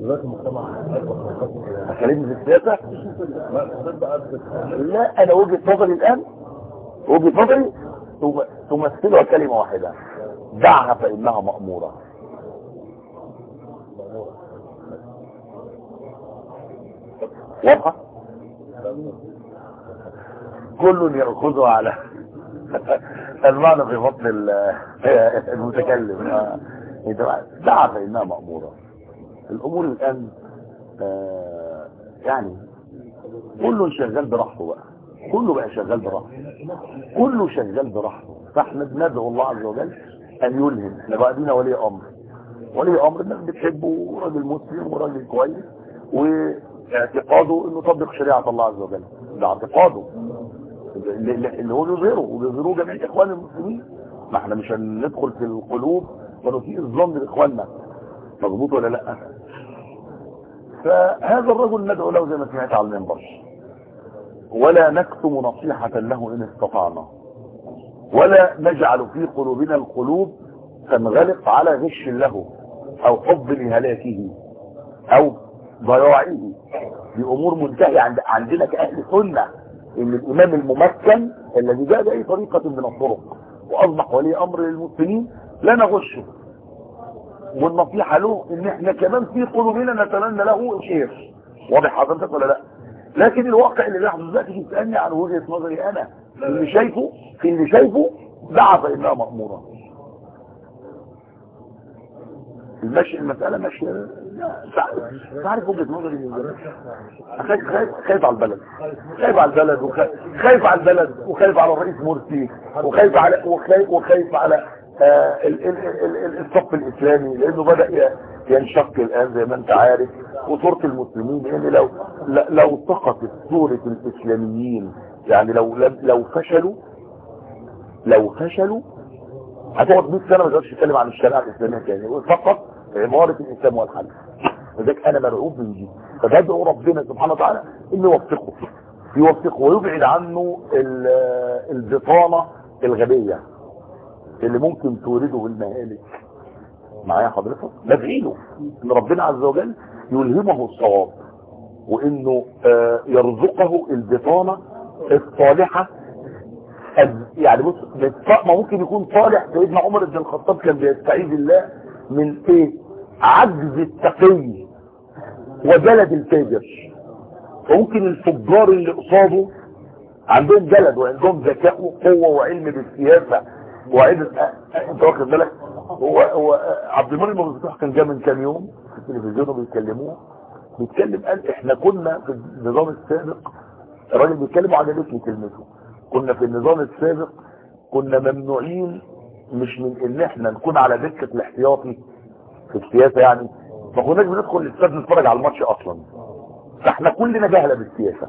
دلوقتي المجتمع اكلمني في السياسه لا انا وجهه نظري الان وجهه نظري تم- تمثلها كلمه واحده دعها فانها ماموره واضحه كل ياخذها على المعنى في بطن ال- المتكلم آه. دعها فانها ماموره الامور الان آه، يعني كله شغال براحته بقى كله بقى شغال براحته كله شغال براحته فاحنا بندعو الله عز وجل ان يلهم احنا بقى دينا ولي امر ولي امر الناس بتحبه راجل مسلم وراجل كويس واعتقاده انه يطبق شريعه الله عز وجل ده اعتقاده اللي اللي هو بيظهره وبيظهروه جميع اخوان المسلمين ما احنا مش هندخل في القلوب ونسيء الظن لاخواننا مظبوط ولا لا فهذا الرجل ندعو له زي ما سمعت على المنبر ولا نكتم نصيحة له إن استطعنا ولا نجعل في قلوبنا القلوب تنغلق على غش له أو حب لهلاكه أو ضياعه دي أمور منتهية عند عندنا كأهل سنة إن الإمام الممكن الذي جاء بأي طريقة من الطرق وأصبح ولي أمر للمسلمين لا نغشه والنصيحة له ان احنا كمان في قلوبنا نتمنى له الخير واضح حضرتك ولا لا لكن الواقع اللي بيحدث دلوقتي بيسالني عن وجهة نظري انا اللي شايفه في اللي شايفه دعا فانها مأمورة المشي المسألة ماشية لا، تع- تعرف وجهة نظري من زمان خايف خايف خايف على البلد خايف على البلد وخايف خايف على البلد وخايف على الرئيس مرسي وخايف على وخايف وخايف على آه، ال- ال- ال- ال- الصف الاسلامي لانه بدا ي- ينشق الان زي ما انت عارف وصوره المسلمين لان لو ل- لو سقطت صوره الاسلاميين يعني لو لم- لو فشلوا لو فشلوا هتقعد 100 سنه ما تقدرش تتكلم عن الشريعه الاسلاميه تاني فقط عماره الاسلام والحل لذلك انا مرعوب من دي فبدعو ربنا سبحانه وتعالى انه يوفقه يوفقه ويبعد عنه ال- البطانه الغبيه اللي ممكن تورده بالمهالك معايا حضرتك ندعي له ان ربنا عز وجل يلهمه الصواب وانه آه، يرزقه البطانه الصالحه الز- يعني بص بالط- ما ممكن يكون صالح سيدنا عمر بن الخطاب كان بيستعيذ الله من ايه عجز التقي وجلد الفاجر وممكن الفجار اللي قصاده عندهم جلد وعندهم ذكاء وقوه وعلم بالسياسه وعلم أ- أ- انت واخد بالك هو هو عبد المنعم ابو الفتوح كان جاي من كام يوم في التلفزيون وبيكلموه بيتكلم قال احنا كنا في النظام السابق الراجل بيتكلم وعجبتني كلمته كنا في النظام السابق كنا ممنوعين مش من ان احنا نكون على دكه الاحتياطي في السياسه يعني ما كناش بندخل الاستاد نتفرج على الماتش اصلا فاحنا كلنا جهله بالسياسه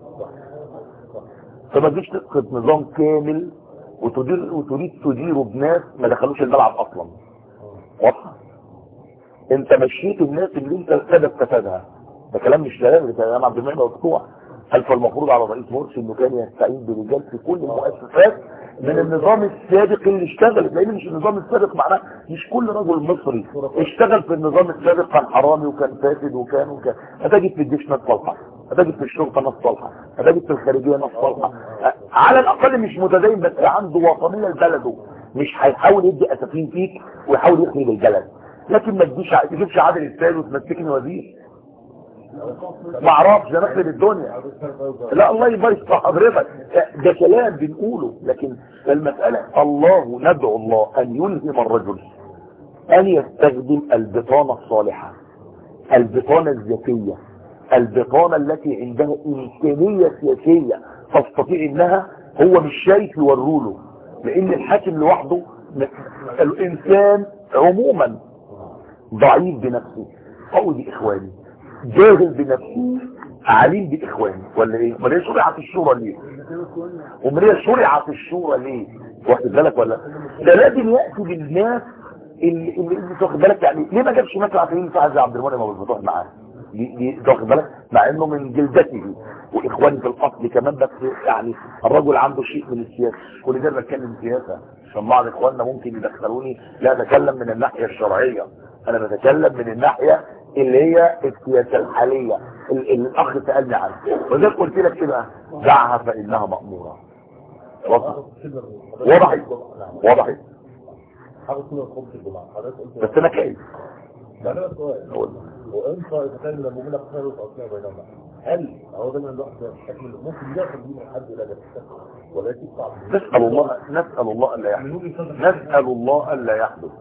فما تجيش تسقط نظام كامل وتدير وتريد تديره بناس ما دخلوش الملعب اصلا واضحه انت مشيت الناس اللي انت سبب فسادها ده كلام مش كلام ده كلام عبد المنعم مفتوح هل فالمفروض على الرئيس مرسي انه كان يستعين برجال في كل المؤسسات من النظام السابق اللي اشتغلت لان مش النظام السابق معناه مش كل رجل مصري اشتغل في النظام السابق كان حرامي وكان فاسد وكان وكان هتجد في الجيش ناس صالحه هتجد في الشرطه ناس صالحه هتجد في الخارجيه ناس صالحه على الاقل مش متدين بس عنده وطنيه لبلده مش هيحاول يدي اسفين فيك ويحاول يخرج البلد لكن ما تجيش ع- تجيبش عادل السيد وتمسكني وزير ما اعرفش ده نخرب الدنيا لا الله يبارك في حضرتك ده كلام بنقوله لكن المسألة الله ندعو الله أن يلهم الرجل أن يستخدم البطانة الصالحة البطانة الذكية البطانة التي عندها إمكانية سياسية تستطيع إنها هو مش شايف يوروله لأن الحاكم لوحده م- الإنسان عموما ضعيف بنفسه قوي بإخواني جاهل بنفسه عليم بإخواني ولا إيه؟ امال هي شرعت الشورى ليه؟ امال هي شرعت الشورى ليه؟ واخد بالك ولا ده لازم يأتي بالناس اللي اللي انت واخد بالك يعني ليه ما جابش مثلا عفرين فهد زي عبد المنعم ابو الفتوح معاه؟ دي دي أنت واخد بالك مع انه من جلدته واخواني في الاصل كمان بس يعني الرجل عنده شيء من السياسه كل ده بتكلم سياسه عشان بعض اخواننا ممكن يدخلوني لا اتكلم من الناحيه الشرعيه انا بتكلم من الناحيه اللي هي السياسه الحاليه اللي الاخ سالني عنها وذلك قلت لك ايه بقى دعها فانها ماموره وضحت وضحت وضحت حاجه اسمها خبز الجمعه حضرتك قلت بس انا كيف ده انا سؤال أقول. وانت تتكلم لما بيقول لك خير الاصناء بينهما هل هو ده من الواحد يحمل ممكن ياخد من حد الى جلسته ولكن صعب نسال الله نسال الله الا يحدث نسال الله الا يحدث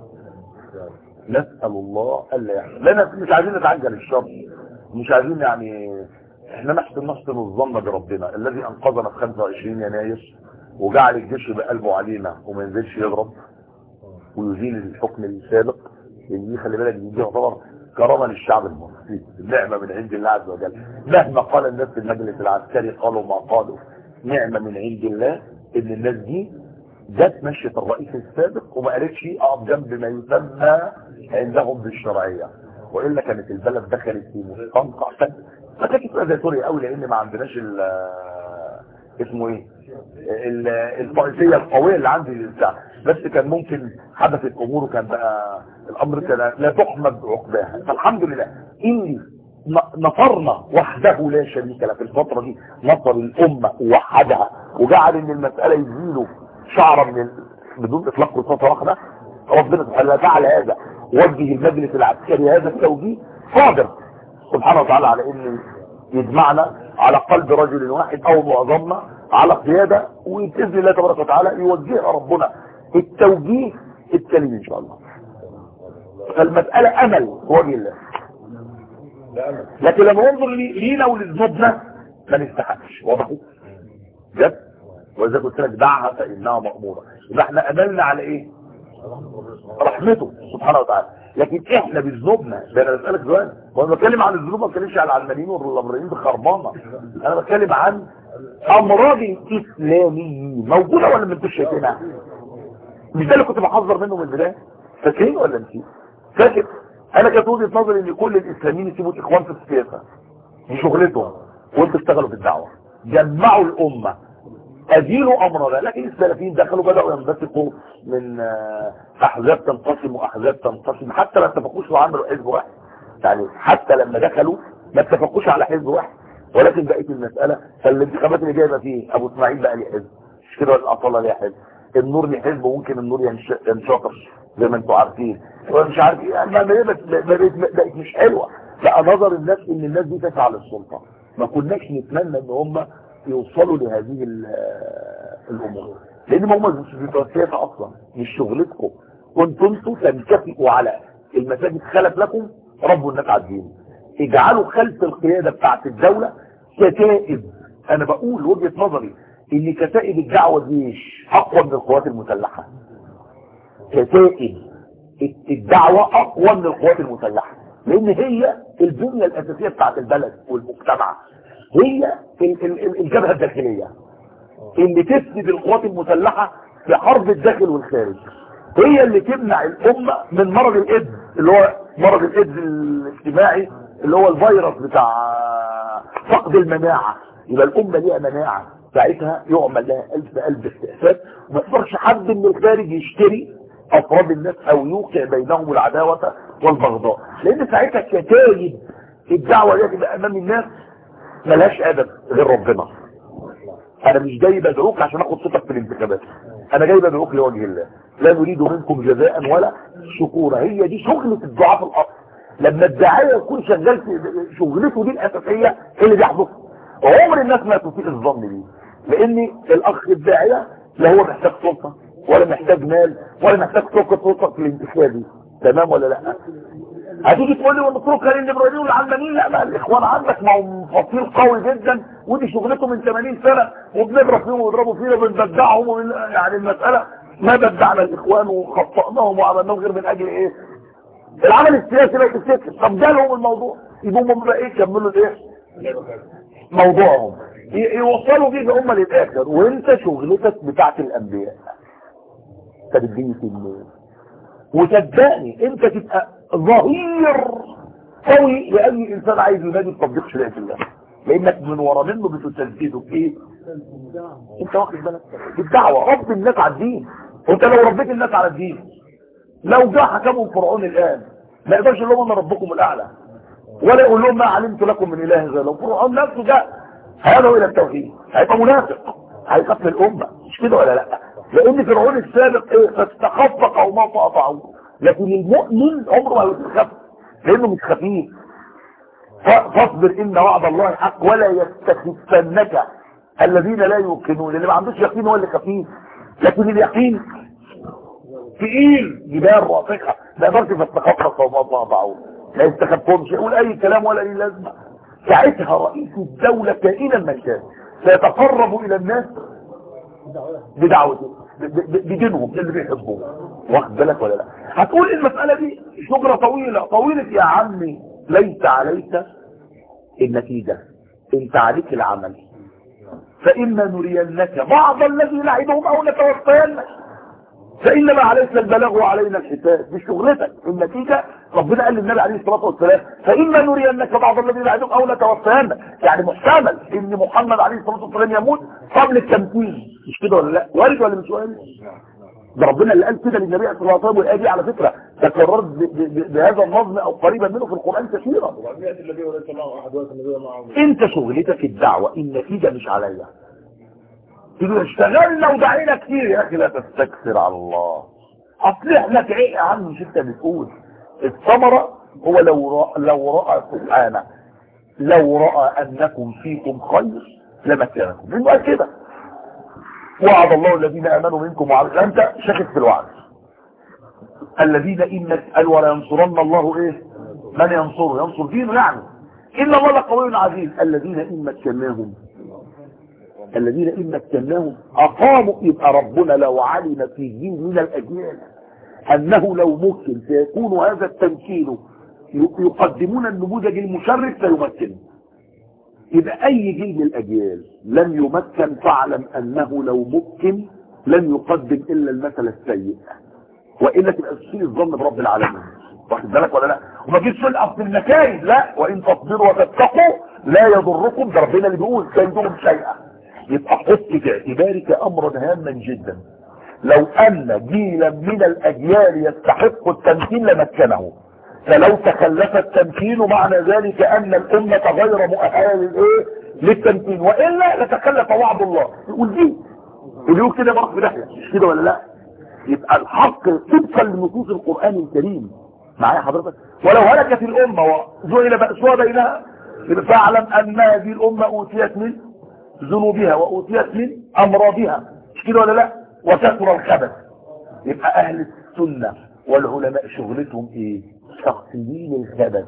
نسال الله الا يحدث لان مش عايزين نتعجل الشر مش عايزين يعني احنا نحسن نحسن الظن بربنا الذي انقذنا في 25 يناير وجعل الجيش بقلبه علينا وما ينزلش يضرب ويزيل الحكم السابق لان دي خلي بالك دي تعتبر كرامه للشعب المصري نعمه من عند الله عز وجل مهما قال الناس في المجلس العسكري قالوا ما قالوا نعمه من عند الله ان الناس دي جت مشية الرئيس السابق وما قالتش اقف جنب ما يسمى عندهم بالشرعيه والا كانت البلد دخلت في مستنقع فكانت تبقى زي سوريا قوي لان ما عندناش ال اسمه ايه ال- الطائفيه القويه اللي عندي بتاع بس كان ممكن حدثت امور وكان بقى الامر كان لا تحمد عقباها فالحمد لله اني ن- نصرنا وحده لا شريك له في الفتره دي نصر الامه ووحدها وجعل ان المساله يزيلوا شعره من ال... بدون اطلاق رصاصه واحده ربنا سبحانه وتعالى هذا وجه المجلس العسكري هذا التوجيه قادر سبحانه وتعالى على ان يجمعنا على قلب رجل واحد او معظمنا على قيادة وبإذن الله تبارك وتعالى يوجهنا ربنا التوجيه السليم ان شاء الله فالمسألة امل في وجه الله ده امل لكن لما ننظر لي- لينا ولذنوبنا ما نستحقش واضح جد واذا قلت لك دعها فانها مأمورة يبقى احنا املنا على ايه رحمته سبحانه وتعالى لكن احنا بذنوبنا ده انا بسالك سؤال وانا بتكلم عن الذنوب ما بتكلمش على العلمانيين والامريكيين بخربانه انا بتكلم عن امراض اسلاميين موجوده ولا ما انتوش شايفينها مش ده اللي كنت بحذر منه من البدايه فاكرين ولا نسيت فاكر انا كانت وجهه نظري ان كل الاسلاميين يسيبوا الاخوان في السياسه دي شغلتهم وانتوا اشتغلوا في الدعوه جمعوا الامه ازيلوا امر ده لكن السلفيين دخلوا بداوا ينبثقوا من آه، احزاب تنقسم واحزاب تنقسم حتى ما اتفقوش وعملوا حزب واحد يعني حتى لما دخلوا ما اتفقوش على حزب واحد ولكن بقيت المساله فالانتخابات اللي جايه بقى فيه ابو اسماعيل بقى ليه حزب مش كده الاصاله ليه حزب النور ليه حزب وممكن النور ينش- ينشطر زي ما انتم عارفين مش عارف ايه يعني ما ما- ما- ما- ما- بقت مش حلوه لا نظر الناس ان الناس دي تسعى للسلطه ما كناش نتمنى ان هم يوصلوا لهذه ال- الامور لان ما هم مش بتوع السياسه اصلا مش شغلتكم كنتوا انتوا تنكفئوا على المساجد خلف لكم ربوا الناس على الدين اجعلوا خلف القياده بتاعت الدوله كتائب انا بقول وجهه نظري ان كتائب الدعوه جيش اقوى من القوات المسلحه كتائب الدعوة اقوى من القوات المسلحة لان هي البنية الاساسية بتاعت البلد والمجتمع هي ال- ال- ال- الجبهة الداخلية اللي تسند القوات المسلحة في حرب الداخل والخارج هي اللي تمنع الامة من مرض الايدز اللي هو مرض الايدز الاجتماعي اللي هو الفيروس بتاع فقد المناعة يبقى الامة ليها مناعة ساعتها يعمل لها الف الف استئساس وما يقدرش حد من الخارج يشتري افراد الناس او يوقع بينهم العداوة والبغضاء لان ساعتها كتايب الدعوة دي تبقى امام الناس ملهاش ادب غير ربنا انا مش جاي بدعوك عشان اخد صوتك في الانتخابات انا جاي بدعوك لوجه الله لا نريد منكم جزاء ولا شكورا هي دي شغلة الدعاء في الاصل لما الداعية يكون شغال في شغلته دي الاساسية إيه اللي بيحدث عمر الناس ما تسيء الظن بيه لان الاخ الداعية لا هو محتاج سلطة ولا محتاج مال ولا محتاج سلطة سلطة في الانتخابي تمام ولا لا هتيجي تقول لي ونتركها للليبراليين والعلمانيين لا ما الاخوان عندك ما هو فصيل قوي جدا ودي شغلته من 80 سنه وبنضرب فيهم ويضربوا فينا وبنبدعهم وبن... يعني المساله ما بدعنا الاخوان وخطأناهم وعملناهم غير من اجل ايه؟ العمل السياسي بقى السياسي طب جالهم الموضوع يبقوا هم بقى ايه يكملوا الايه؟ موضوعهم ي- يوصلوا بيه هم للاخر وانت شغلتك بتاعت الانبياء انت بتجيني في النور وصدقني انت تبقى ظهير قوي لاي انسان عايز ينادي بتطبيق شريعه الله لانك من ورا منه بتسدده بايه انت واخد بالك بالدعوه رب الناس على الدين وانت لو ربيت الناس على الدين لو جاء حكمهم فرعون الان ما يقدرش يقول لهم انا ربكم الاعلى ولا يقول لهم ما علمت لكم من اله غيره فرعون نفسه ده هيدعو الى التوحيد هيبقى منافق هيقتل الامه مش كده ولا لا لان فرعون السابق ايه فاستخف قومه فاطاعوه لكن المؤمن عمره ما يتخف لانه مش خفيف ف- فاصبر ان وعد الله حق ولا يستخفنك الذين لا يوقنون اللي ما عندوش يقين هو اللي خفيف لكن اليقين تقيل جبال رافقه ما يقدرش فاستخف قومه فاطاعوه لا يستخفهمش يقول اي كلام ولا ليه لازمه ساعتها رئيس الدوله كائنا من كان سيتقرب الى الناس بدعوته ب- ب- بدينهم اللي بيحبوه واخد بالك ولا لا هتقول المسألة دي شجرة طويلة طويلة يا عمي ليس عليك النتيجة انت عليك العمل فإما نرينك بعض الذي نعدهم أو نتوفينك فإنما عليك البلاغ وعلينا الحساب مش شغلتك النتيجة ربنا قال للنبي عليه الصلاة والسلام فإما نرينك بعض الذي نعدهم أو نتوفينك يعني محتمل إن محمد عليه الصلاة والسلام يموت قبل التمثيل مش كده ولا لا وارد ولا مش وارد ده ربنا اللي قال كده للنبي صلى الله عليه وسلم والآية دي على فكرة تكررت ب- ب- ب- بهذا النظم أو قريبا منه في القرآن كثيرا وبعدين يأتي النبي وليس معه أحد ويأتي النبي معه انت شغلتك الدعوة النتيجة مش عليا تقول اشتغلنا ودعينا كتير يا اخي لا تستكثر على الله اصل احنا ايه يا عم مش انت بتقول الثمرة هو لو رأى لو رأى سبحانه لو رأى انكم فيكم خير لمكنكم من قال كده وعد الله الذين امنوا منكم وعملوا انت شاكك في الوعد الذين ان قال ولا ينصرن الله ايه من ينصره ينصر دينه يعني ان الله لقوي عزيز الذين ان مكناهم الذين إن مكناهم أقاموا يبقى ربنا لو علم في جيل من الأجيال أنه لو ممكن سيكون هذا التمكين يقدمون النموذج المشرف سيمكنه يبقى أي جيل من الأجيال لم يمكن فاعلم أنه لو ممكن لن يقدم إلا المثل السيء وإلا تبقى تشيل الظن برب العالمين واخد بالك ولا لا وما تجيش تلقف في النتائج لا وإن تصبروا وتتقوا لا يضركم ده ربنا اللي بيقول سيدهم شيئا يبقى حط في اعتبارك امرا هاما جدا لو ان جيلا من الاجيال يستحق التمكين لمكنه فلو تخلف التمكين معنى ذلك ان الامة غير مؤهلة للايه للتمكين والا لتخلف وعد الله يقول دي يقول كده مرق بدحية مش كده ولا لا يبقى الحق طبقا لنصوص القرآن الكريم معايا حضرتك ولو هلكت الامة وزعل بأسها بينها فاعلم ان هذه الامة اوتيت من ذنوبها وأوتيت من أمراضها مش كده ولا لا وكثر الخبث يبقى أهل السنة والعلماء شغلتهم إيه تقسيم الخبث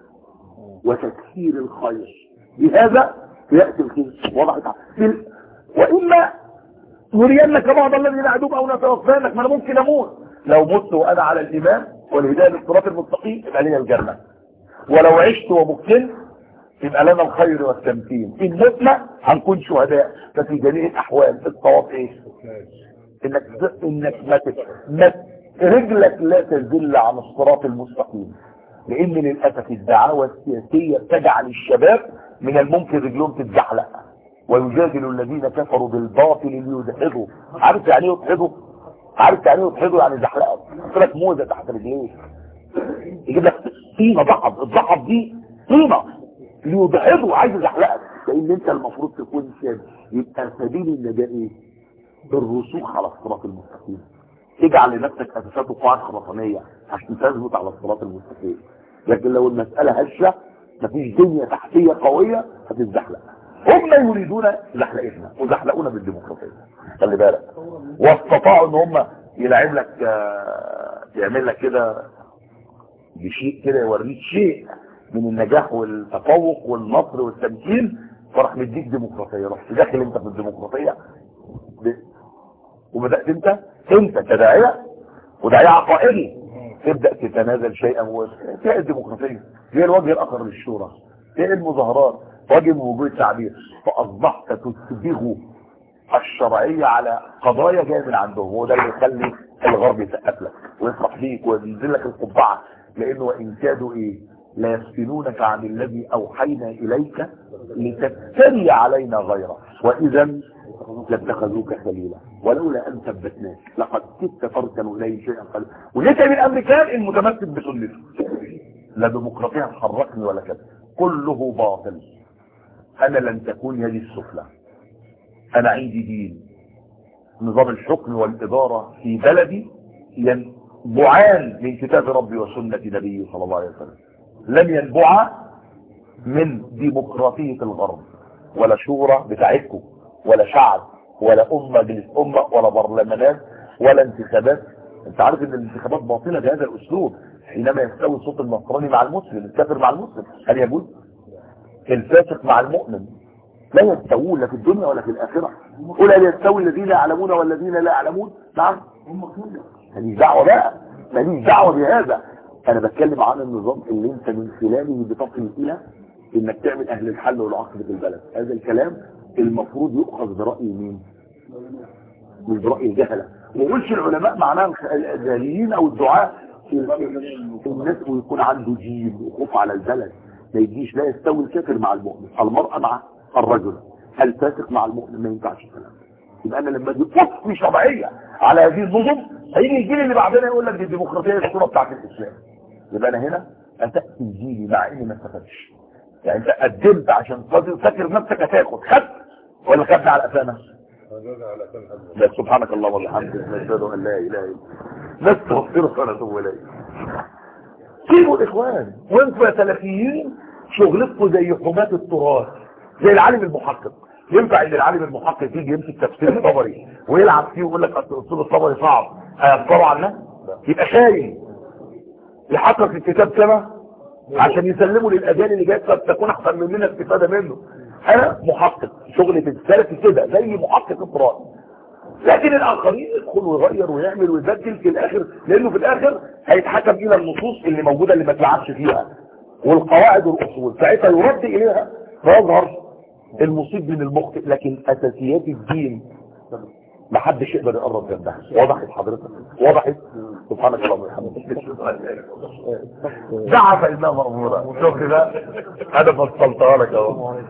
وتكثير الخير بهذا يأتي الخير وضعت في وإما نرينك بعض الذي نعدوك أو نتوفانك ما أنا ممكن أموت لو مت وأنا على الإمام والهداية للصراط المستقيم يبقى لي الجنة ولو عشت ومكتنت يبقى لنا الخير والتمكين ان متنا هنكون شهداء ففي جميع الاحوال الصواب ايه انك انك ما ت- ما رجلك لا تزل عن الصراط المستقيم لان للاسف الدعاوى السياسيه تجعل الشباب من الممكن رجلهم تتزحلق ويجادل الذين كفروا بالباطل ليدحضوا عارف يعني ايه يدحضوا عارف يعني ايه يدحضوا يعني زحلقه يحط لك موزه تحت رجليك يجيب لك طينه ضحض الضحض دي طينه ليدحضوا عايز يزحلقك لان انت المفروض تكون شاب يبقى سبيل النجاة ايه الرسوخ على الصراط المستقيم تجعل لنفسك اساسات وقواعد خرسانيه عشان تثبت على الصراط المستقيم لكن لو المساله هشه مفيش دنيا تحتيه قويه هتتزحلق هم يريدون زحلقتنا وزحلقونا بالديمقراطيه خلي بالك واستطاعوا ان هم يلعب لك آه، يعمل لك كده بشيء كده يوريك شيء من النجاح والتفوق والنصر والتمكين فراح مديك ديمقراطيه رحت داخل انت في الديمقراطيه ب- وبدات انت انت كداعيه وداعيه عقائدي تبدا تتنازل شيئا وتلاقي الديمقراطيه هي الوجه الاخر للشورى هي المظاهرات وجه من وجوه التعبير فاصبحت تسبغ الشرعيه على قضايا جايه من عندهم وده اللي يخلي الغرب يسقف لك ويفرح بيك وينزل لك القبعه لانه وان كادوا ايه لا يفتنونك عن الذي اوحينا اليك لتفتري علينا غيره واذا لاتخذوك خليلا ولولا ان ثبتناك لقد كدت تركن اليه شيئا قليلا وليس من الامريكان المتمسك بسنته لا ديمقراطية تحركني ولا كذا كله باطل انا لن تكون يدي السفلى انا عندي دين نظام الحكم والادارة في بلدي ينبعان من كتاب ربي وسنة نبيه صلى الله عليه وسلم لن ينبع من ديمقراطية الغرب ولا شورى بتاعتكم ولا شعب ولا أمة جلس أمة ولا برلمانات ولا انتخابات انت عارف ان الانتخابات باطلة بهذا الاسلوب حينما يستوي صوت النصراني مع المسلم الكافر مع المسلم هل يجوز الفاسق مع المؤمن لا يستوون لا في الدنيا ولا في الآخرة قل هل يستوي الذين يعلمون والذين لا يعلمون نعم ماليش دعوة بقى ماليش دعوة بهذا انا بتكلم عن النظام اللي انت من خلاله بتصل الى انك تعمل اهل الحل والعقد في البلد هذا الكلام المفروض يؤخذ برأي مين مش برأي الجهلة ما يقولش العلماء معناها الجاهليين او الدعاء الناس ويكون عنده جيل وخوف على البلد ما يجيش لا يستوي الكافر مع المؤمن المرأة مع الرجل الفاسق مع المؤمن ما ينفعش الكلام يبقى انا لما دي في شرعيه على هذه النظم هيجي الجيل اللي بعدنا يقول لك دي الديمقراطيه الصوره بتاعت الاسلام يبقى انا هنا اتاتي جيلي مع اني ما استفدتش يعني انت قدمت عشان خاطر فاكر نفسك هتاخد خدت ولا خدت على قفانا هذا على كل حد لا سبحانك اللهم وبحمدك نشهد ان لا اله الا انت نستغفرك ونتوب اليك سيبوا الاخوان وانتوا يا سلفيين شغلتكم زي حماة التراث زي العالم المحقق ينفع ان العالم المحقق يجي يمسك تفسير الطبري ويلعب فيه ويقول لك اصل اسلوب الطبري صعب هيفطروا عنه يبقى خاين يحقق الكتاب كما عشان يسلموا للاجيال اللي جايه قد تكون احسن مننا استفاده منه انا محقق شغلي في السلف كده زي محقق التراث لكن الاخرين يدخل ويغير ويعمل ويبدل في الاخر لانه في الاخر هيتحكم الى النصوص اللي موجوده اللي ما تلعبش فيها والقواعد والاصول ساعتها يرد اليها فيظهر المصيب من المخطئ لكن اساسيات الدين ما حدش يقدر يقرب جنبها وضحت حضرتك وضحت سبحانك اللهم وبحمدك ضعف الماء مغمورا شوف ده انا فصلتها لك اهو